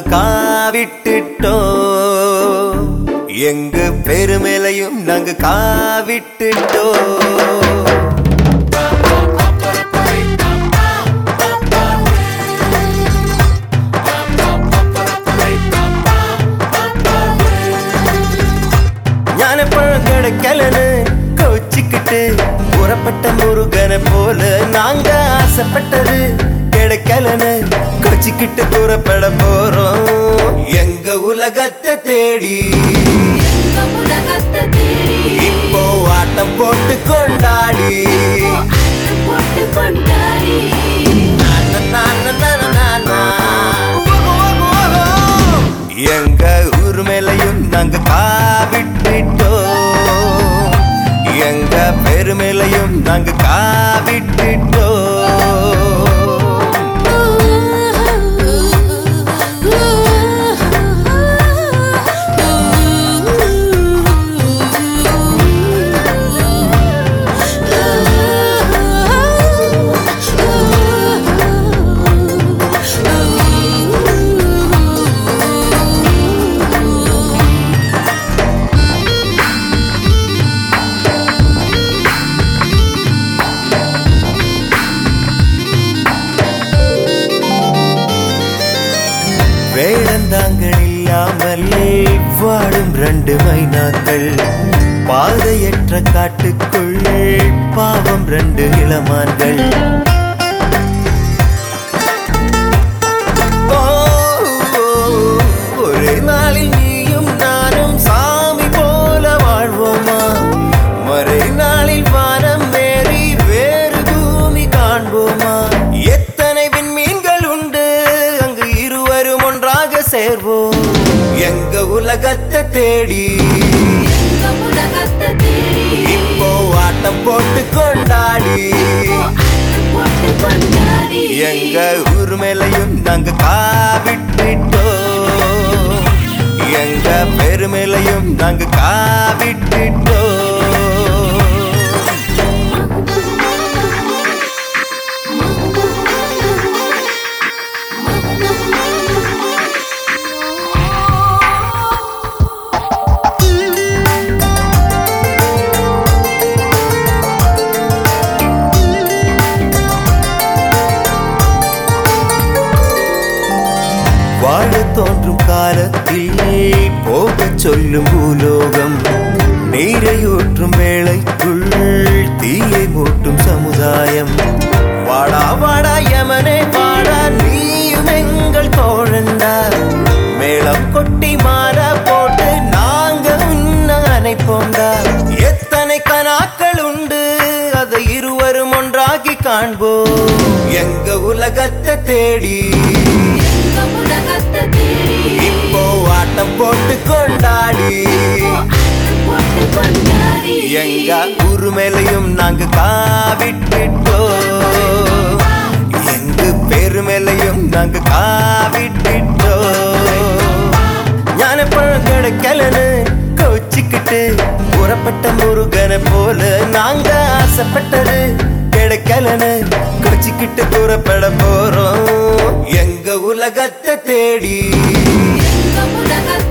காவிட்டுட்டோம் எங்க பெருமேலையும் நாங்க காவிட்டுட்டோம் ஞானப்பழம் கிடைக்கலன்னு கோச்சிக்கிட்டு புறப்பட்ட முருகனை போல நாங்க ஆசைப்பட்டது கிடைக்கலன்னு கோச்சிக்கிட்டு புறப்பட போறோம் எங்க உலகத்தை தேடி எங்க உலகத்தை தேடி இப்போ ஆட்டம் போட்டு கொண்டாடி ஆட்டம் போட்டு கொண்டாடி நா, நா, நா, நா, நா, நா. ஓகோ, ஓகோ, ஓகோ. எங்க ஊர் மேலையும் நாங்க காவிட்டுட்டோம் எங்க பெருமேலையும் நாங்க காவிட்டுட்டோம் வேடந்தாங்கள் இல்லாமல் வாடும் ரெண்டு மைனாக்கள் பாதையற்ற காட்டுக்குள் பாவம் ரெண்டு இளமான்கள் ஓ, ஒரே நாளில் நீயும் நானும் சாமி போல வாழ்வோமா மறை நாளில் வானம் மேறி வேறு பூமி காண்போமா எத்தனை விண்மீன்கள் உண்டு அங்கு இருவரும் ஒன்றாக சேர்வோம் எங்க உலகத்தை தேடி எங்க உலகத்தை தேடி இப்போ ஆட்டம் போட்டு கொண்டாடி ஆட்டம் போட்டு கொண்டாடி எங்க ஊர் மேலையும் நாங்க காவிட்டுட்டோம் எங்க பெருமேலையும் நாங்க காவிட்டுட்டோம் வாழ தோன்றும் காலத்தில் போகச் சொல்லும் பூலோகம் நீரையூற்றும் வேளைக்குள் தீயை மூட்டும் சமுதாயம் வாடா வாடா யமனே வாடா நீயும் எங்கள் தோழண்டா மேளம் கொட்டி மாற போட்டு நாங்க உன்ன அணைப்போண்டா எத்தனை கனாக்கள் உண்டு அதை இருவரும் ஒன்றாகி காண்போம் எங்க உலகத்தை தேடி எங்க உலகத்தை தேடி இப்போ ஆட்டம் போட்டு கொண்டாடி ஆட்டம் போட்டு கொண்டாடி எங்க ஊரு மேலையும் நாங்க காவிட்டுட்டோம் எங்க பேரு மேலையும் நாங்க காவிட்டுட்டோம் ஞானப்பழம் கிடைக்கலன்னு கோச்சிக்கிட்டு புறப்பட்ட முருகனை போல நாங்க ஆசைப்பட்டது கிடைக்கலன்னு கோச்சிக்கிட்டு புறப்பட போறோம் எங்க உலகத்தை தேடி எங்க உலகத்தை